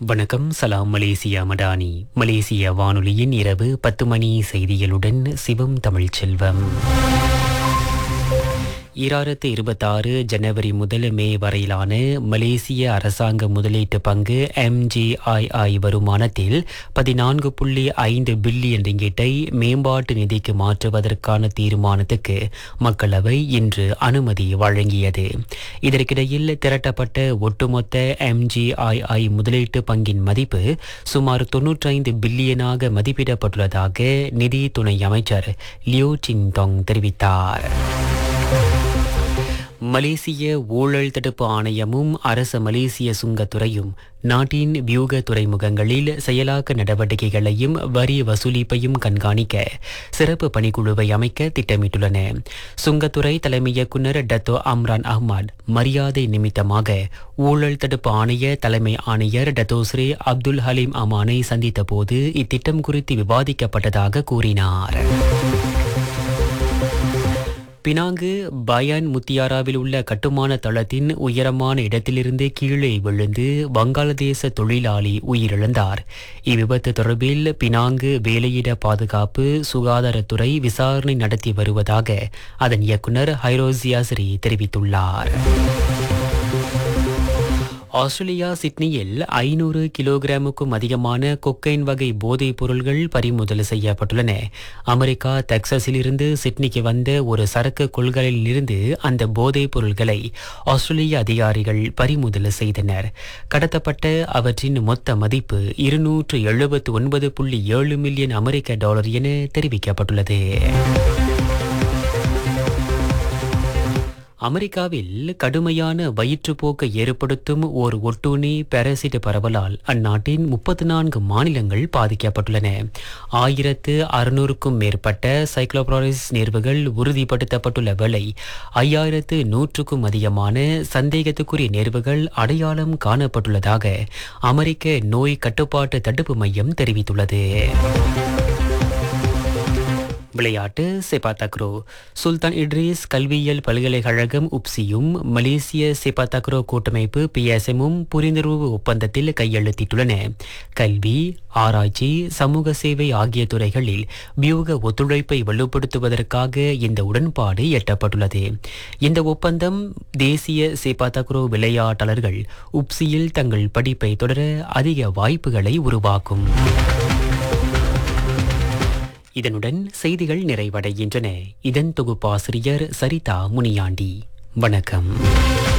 வணக்கம் சலாம் மலேசியா மடானி மலேசிய வானொலியின் இரவு பத்து மணி செய்திகளுடன் சிவம் தமிழ்ச்செல்வம் ஈராயிரத்து இருபத்தாறு ஜனவரி முதல் மே வரையிலான மலேசிய அரசாங்க முதலீட்டு பங்கு எம்ஜிஐஐ வருமானத்தில் பதினான்கு புள்ளி ஐந்து பில்லியன் ரிங்கிட்டை மேம்பாட்டு நிதிக்கு மாற்றுவதற்கான தீர்மானத்துக்கு மக்களவை இன்று அனுமதி வழங்கியது இதற்கிடையில் திரட்டப்பட்ட ஒட்டுமொத்த எம்ஜிஐஐ முதலீட்டு பங்கின் மதிப்பு சுமார் தொன்னூற்றைந்து பில்லியனாக மதிப்பிடப்பட்டுள்ளதாக நிதி துணை அமைச்சர் லியோ சின்டோங் தெரிவித்தார் மலேசிய ஊழல் தடுப்பு ஆணையமும் அரச மலேசிய சுங்கத்துறையும் நாட்டின் வியூக துறைமுகங்களில் செயலாக்க நடவடிக்கைகளையும் வரி வசூலிப்பையும் கண்காணிக்க சிறப்பு பணிக்குழுவை அமைக்க திட்டமிட்டுள்ளன சுங்கத்துறை தலைமை இயக்குநர் டத்தோ அம்ரான் அஹ்மத் மரியாதை நிமித்தமாக ஊழல் தடுப்பு ஆணைய தலைமை ஆணையர் டத்தோ ஸ்ரீ அப்துல் ஹலீம் அமானை சந்தித்த போது இத்திட்டம் குறித்து விவாதிக்கப்பட்டதாக கூறினார் பினாங்கு பயான் முத்தியாராவில் உள்ள கட்டுமான தளத்தின் உயரமான இடத்திலிருந்து கீழே விழுந்து வங்காளதேச தொழிலாளி உயிரிழந்தார் இவ்விபத்து தொடர்பில் பினாங்கு வேலையிட பாதுகாப்பு சுகாதாரத்துறை விசாரணை நடத்தி வருவதாக அதன் இயக்குநர் ஹைரோசியாஸ்ரீ தெரிவித்துள்ளார் ஆஸ்திரேலியா சிட்னியில் ஐநூறு கிலோகிராமுக்கும் அதிகமான கொக்கைன் வகை போதைப் பொருள்கள் பறிமுதல் செய்யப்பட்டுள்ளன அமெரிக்கா தெக்சஸிலிருந்து சிட்னிக்கு வந்த ஒரு சரக்கு கொள்கலில் இருந்து அந்த போதைப் பொருள்களை ஆஸ்திரேலிய அதிகாரிகள் பறிமுதல் செய்தனர் கடத்தப்பட்ட அவற்றின் மொத்த மதிப்பு இருநூற்று எழுபத்து ஒன்பது புள்ளி ஏழு மில்லியன் அமெரிக்க டாலர் என தெரிவிக்கப்பட்டுள்ளது அமெரிக்காவில் கடுமையான வயிற்றுப்போக்கை ஏற்படுத்தும் ஓர் ஒட்டுண்ணி பாரசிட் பரவலால் அந்நாட்டின் முப்பத்தி நான்கு மாநிலங்கள் பாதிக்கப்பட்டுள்ளன ஆயிரத்து அறுநூறுக்கும் மேற்பட்ட சைக்ளோப்ராரிஸ் நேர்வுகள் உறுதிப்படுத்தப்பட்டுள்ள வேளை ஐயாயிரத்து நூற்றுக்கும் அதிகமான சந்தேகத்துக்குரிய நேர்வுகள் அடையாளம் காணப்பட்டுள்ளதாக அமெரிக்க நோய் கட்டுப்பாட்டு தடுப்பு மையம் தெரிவித்துள்ளது விளையாட்டு செபாத்தக்ரோ சுல்தான் இட்ரீஸ் கல்வியியல் பல்கலைக்கழகம் உப்சியும் மலேசிய செபாத்தக்ரோ கூட்டமைப்பு பிஎஸ்எம்மும் புரிந்துணர்வு ஒப்பந்தத்தில் கையெழுத்திட்டுள்ளன கல்வி ஆராய்ச்சி சமூக சேவை ஆகிய துறைகளில் வியூக ஒத்துழைப்பை வலுப்படுத்துவதற்காக இந்த உடன்பாடு எட்டப்பட்டுள்ளது இந்த ஒப்பந்தம் தேசிய செபாத்தக்ரோ விளையாட்டாளர்கள் உப்சியில் தங்கள் படிப்பை தொடர அதிக வாய்ப்புகளை உருவாக்கும் இதனுடன் செய்திகள் நிறைவடைகின்றன இதன் தொகுப்பாசிரியர் சரிதா முனியாண்டி வணக்கம்